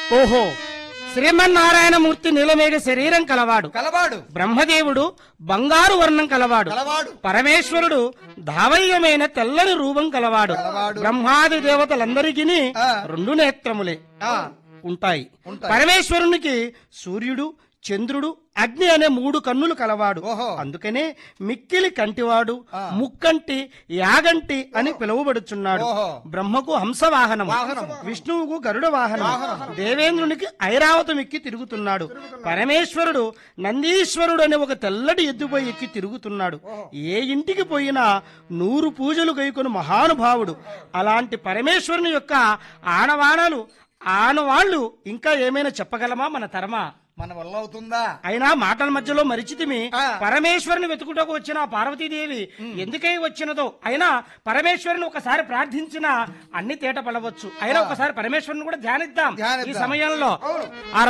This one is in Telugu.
ఓహో శ్రీమన్నారాయణమూర్తి నీలమేఘ శరీరం కలవాడు కలవాడు బ్రహ్మదేవుడు బంగారు వర్ణం కలవాడు కలవాడు పరమేశ్వరుడు ధావల్యమైన తెల్లని రూపం కలవాడు కలవాడు. బ్రహ్మాది దేవతలందరికీ ఆ. రెండు నేత్రములే ఆ, ఉంటాయి ఉంటాయి. పరమేశ్వరునికి సూర్యుడు చంద్రుడు అగ్ని అనే మూడు కన్నులు కలవాడు ఓహో. అందుకనే మిక్కిలి కంటివాడు ఆ. ముక్కంటి యాగంటి అని పిలువబడుచున్నాడు ఓహో. బ్రహ్మకు హంస వాహనం వాహనం. విష్ణువుకు గరుడ వాహనం దేవేంద్రునికి ఐరావతం ఎక్కి తిరుగుతున్నాడు పరమేశ్వరుడు నందీశ్వరుడు అనే ఒక తెల్లటి ఎద్దుపై ఎక్కి తిరుగుతున్నాడు ఏ ఇంటికి పోయినా నూరు పూజలు గైకొని మహానుభావుడు అలాంటి పరమేశ్వరుని యొక్క ఆనవాణాలు ఆనవాళ్లు ఇంకా ఏమైనా చెప్పగలమా మన తరమా మన వల్ల అవుతుందా అయినా మాటల మధ్యలో మరిచితిమి ఆ. పరమేశ్వరుని వెతుకుటకు వచ్చిన ఆ పార్వతీదేవి ఎందుకై వచ్చినదో అయినా పరమేశ్వరుని ఒకసారి ప్రార్థించిన అన్ని తేట పలవచ్చు అయినా ఒకసారి పరమేశ్వరుని కూడా ధ్యానిద్దాం ఈ ధ్యానిద్దాం. సమయంలో అవును. ఆ